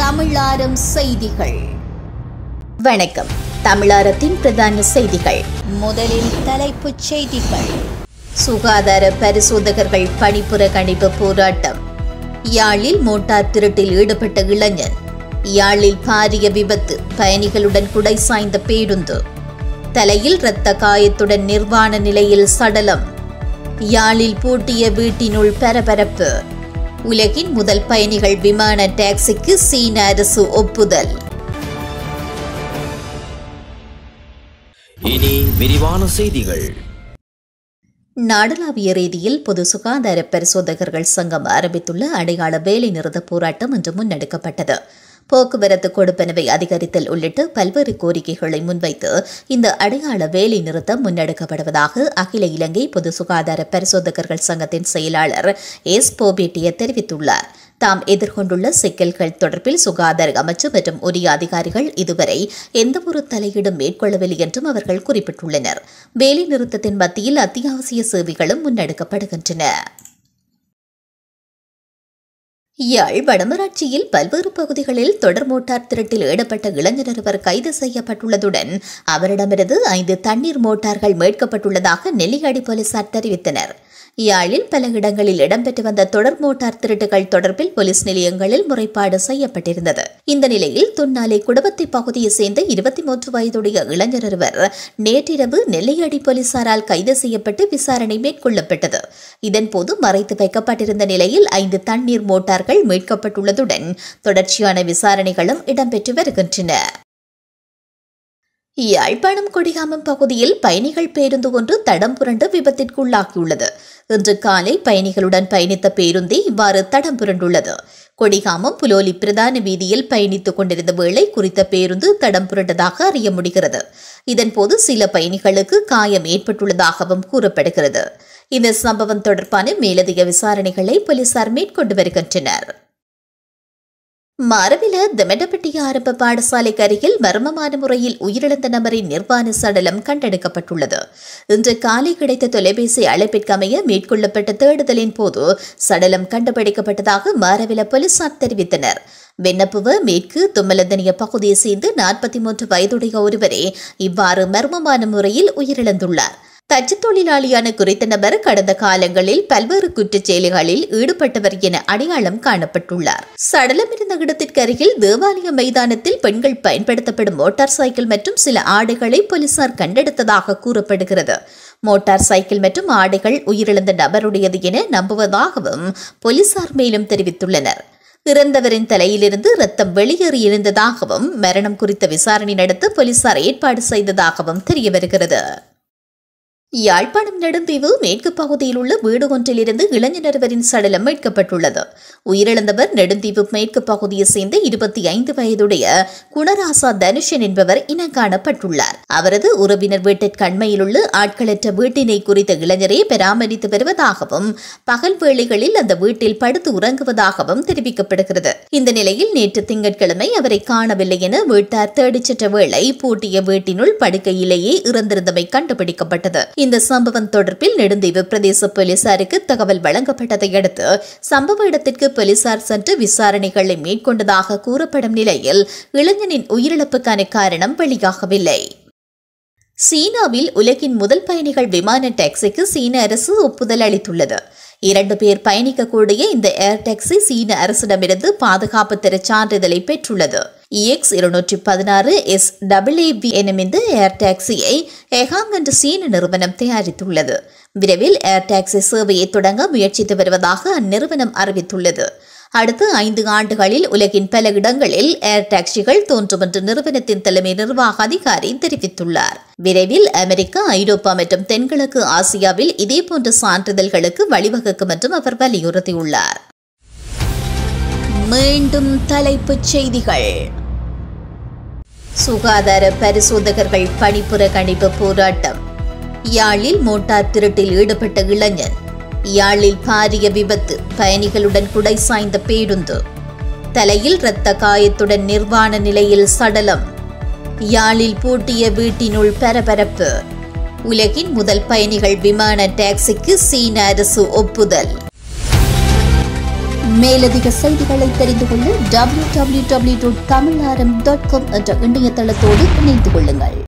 தமிழாரம் செய்திகள் வணக்கம் தமிழாரத்தின் பிரதான செய்திகள் முதலில் தலைப்புச் செய்திகள் சுகாதார பரிசோதகர்கள் பணிப்புறக்கணிப்பு போராட்டம் யாழில் மோட்டார் திருட்டில் ஈடுபட்ட இளைஞன் யாழில் பாரிய விபத்து பயணிகளுடன் குடை சாய்ந்த பேருந்து தலையில் இரத்த காயத்துடன் நிர்வாண நிலையில் சடலம் யாழில் பூட்டிய வீட்டினுள் பரபரப்பு உலகின் முதல் பயணிகள் விமான டாக்ஸிக்கு சீன அரசு ஒப்புதல் இனி விரிவான செய்திகள் நாடளாவிய ரீதியில் பொது சுகாதார பரிசோதகர்கள் சங்கம் ஆரம்பித்துள்ள அடையாள வேலை நிறுத்த போராட்டம் இன்று முன்னெடுக்கப்பட்டது போக்குவரத்து கொடுப்பனவை அதிகரித்தல் உள்ளிட்ட பல்வேறு கோரிக்கைகளை முன்வைத்து இந்த அடையாள வேலை நிறுத்தம் முன்னெடுக்கப்படுவதாக அகில இலங்கை பொது சுகாதார பரிசோதகர்கள் சங்கத்தின் செயலாளர் எஸ் போபேட்டிய தெரிவித்துள்ளார் தாம் எதிர்கொண்டுள்ள சிக்கல்கள் தொடர்பில் சுகாதார அமைச்சு மற்றும் உரிய அதிகாரிகள் இதுவரை எந்தவொரு தலையீடும் மேற்கொள்ளவில்லை என்றும் அவர்கள் குறிப்பிட்டுள்ளனர் வேலை நிறுத்தத்தின் மத்தியில் அத்தியாவசிய சேவைகளும் முன்னெடுக்கப்படுகின்றன யாழ் வடமராட்சியில் பல்வேறு பகுதிகளில் தொடர் மோட்டார் திருட்டில் ஈடுபட்ட இளைஞர் ஒருவர் கைது செய்யப்பட்டுள்ளதுடன் அவரிடமிருந்து ஐந்து தண்ணீர் மோட்டார்கள் மீட்கப்பட்டுள்ளதாக நெல்லியாடி போலீசார் தெரிவித்தனர் யாழில் பல இடங்களில் இடம்பெற்று வந்த தொடர் மோட்டார் திருட்டுகள் தொடர்பில் போலீஸ் நிலையங்களில் முறைப்பாடு செய்யப்பட்டிருந்தது இந்த நிலையில் துன்னாலை குடவத்தை பகுதியைச் சேர்ந்த இருபத்தி மூன்று வயதுடைய இளைஞர் ஒருவர் நேற்றிரவு நெல்லையடி போலீசாரால் கைது செய்யப்பட்டு விசாரணை மேற்கொள்ளப்பட்டது இதன்போது மறைத்து வைக்கப்பட்டிருந்த நிலையில் ஐந்து தண்ணீர் மோட்டார்கள் மீட்கப்பட்டுள்ளதுடன் தொடர்ச்சியான விசாரணைகளும் இடம்பெற்று வருகின்றன யாழ்ப்பாணம் கொடிகாமம் பகுதியில் பயணிகள் பேருந்து ஒன்று தடம் புரண்டு விபத்திற்குள்ளாகியுள்ளது இன்று காலை பயணிகளுடன் பயணித்த பேருந்தே இவ்வாறு தடம் புரண்டுள்ளது கொடிகாமம் புலோலி பிரதான வீதியில் பயணித்துக் கொண்டிருந்த வேளை குறித்த பேருந்து தடம் புரண்டதாக அறிய முடிகிறது இதன்போது சில பயணிகளுக்கு காயம் ஏற்பட்டுள்ளதாகவும் கூறப்படுகிறது இந்த சம்பவம் தொடர்பான மேலதிக விசாரணைகளை போலீசார் மேற்கொண்டு வருகின்றனர் மரவில தெமடப்பட்டி ஆரம்ப பாடசாலைக்கு அருகில் மர்மமான முறையில் உயிரிழந்த நபரின் நிர்வாண சடலம் கண்டெடுக்கப்பட்டுள்ளது இன்று காலை கிடைத்த தொலைபேசி அழைப்பிற்கமைய மேற்கொள்ளப்பட்ட தேடுதலின் போது சடலம் கண்டுபிடிக்கப்பட்டதாக மாரவில போலீசார் தெரிவித்தனர் வெண்ணப்புவ மேற்கு தும்மலந்தனிய பகுதியை சேர்ந்து நாற்பத்தி மூன்று வயதுடைய ஒருவரே இவ்வாறு மர்மமான முறையில் உயிரிழந்துள்ளார் தச்சு தொழிலாளியான குறித்த நபர் கடந்த காலங்களில் பல்வேறு குற்றச் செயல்களில் ஈடுபட்டவர் என அடையாளம் காணப்பட்டுள்ளார் சடலம் இருந்த இடத்திற்கு அருகில் தேவாலய மைதானத்தில் பெண்கள் பயன்படுத்தப்படும் மோட்டார் சைக்கிள் மற்றும் சில ஆடைகளை போலீசார் கண்டெடுத்ததாக கூறப்படுகிறது மோட்டார் சைக்கிள் மற்றும் ஆடைகள் உயிரிழந்த நபருடையது என நம்புவதாகவும் போலீசார் மேலும் தெரிவித்துள்ளனர் இறந்தவரின் தலையிலிருந்து ரத்தம் வெளியேறியிருந்ததாகவும் மரணம் குறித்த விசாரணை நடத்த போலீசார் ஏற்பாடு செய்ததாகவும் தெரியவருகிறது யாழ்ப்பாணம் நெடுந்தீவு மேற்கு பகுதியில் உள்ள வீடு ஒன்றிலிருந்து இளைஞர் ஒருவரின் சடலம் மீட்கப்பட்டுள்ளது உயிரிழந்தவர் நெடுந்தீவு மேற்கு பகுதியைச் சேர்ந்த இருபத்தி ஐந்து வயதுடைய குணராசா தனுஷன் என்பவர் இனம் காணப்பட்டுள்ளார் அவரது உறவினர் வீட்டிற்கு அண்மையில் உள்ள ஆட்களற்ற வீட்டினை குறித்த இளைஞரை பராமரித்து வருவதாகவும் பகல் வேளைகளில் அந்த வீட்டில் படுத்து உறங்குவதாகவும் தெரிவிக்கப்படுகிறது இந்த நிலையில் நேற்று திங்கட்கிழமை அவரை காணவில்லை என வீட்டார் தேடிச் சென்ற வேளை பூட்டிய வீட்டினுள் படுக்கையிலேயே இறந்திருந்தமை கண்டுபிடிக்கப்பட்டது இந்த சம்பவம் தொடர்பில் நெடுந்தீவு பிரதேச போலீசாருக்கு தகவல் வழங்கப்பட்டதை அடுத்து சம்பவ இடத்திற்கு போலீசார் சென்று விசாரணைகளை மேற்கொண்டதாக கூறப்படும் நிலையில் இளைஞனின் உயிரிழப்புக்கான காரணம் வெளியாகவில்லை சீனாவில் உலகின் முதல் பயணிகள் விமான டாக்ஸிக்கு சீன அரசு ஒப்புதல் அளித்துள்ளது இரண்டு பேர் பயணிக்கக்கூடிய இந்த ஏர் டாக்ஸி சீன அரசிடமிருந்து பாதுகாப்பு தர சான்றிதழை பெற்றுள்ளது இஎக்ஸ் இருநூற்றி பதினாறு எஸ் டபிள்யூபி எனும் இந்த ஏர் டாக்ஸியை எஹாங் என்ற சீன நிறுவனம் தயாரித்துள்ளது விரைவில் ஏர் டாக்ஸி சேவையை தொடங்க முயற்சித்து வருவதாக அந்நிறுவனம் அறிவித்துள்ளது அடுத்த ஐந்து ஆண்டுகளில் உலகின் பல இடங்களில் ஏர் டாக்ஸிகள் தோன்றும் என்று நிறுவனத்தின் தலைமை நிர்வாக அதிகாரி தெரிவித்துள்ளார் விரைவில் அமெரிக்கா ஐரோப்பா மற்றும் தென்கிழக்கு ஆசியாவில் இதேபோன்ற சான்றிதழ்களுக்கு வழிவகுக்கும் என்றும் அவர் வலியுறுத்தியுள்ளார் மீண்டும் தலைப்புச் செய்திகள் சுகாதார பரிசோதகர்கள் பணிப்புறக்கணிப்பு போராட்டம் யாழில் மோட்டார் திருட்டில் ஈடுபட்ட இளைஞன் யாழில் பாரிய விபத்து பயணிகளுடன் குடை சாய்ந்த பேருந்து தலையில் இரத்த காயத்துடன் நிர்வாண நிலையில் சடலம் யாழில் பூட்டிய வீட்டினுள் பரபரப்பு உலகின் முதல் பயணிகள் விமான டாக்ஸிக்கு சீன அரசு ஒப்புதல் மேலதிக செய்திகளை தெரிந்து கொள்ள W W W dot Tamilaram dot com என்ற இணையதளத்தோடு இணைந்து கொள்ளுங்கள்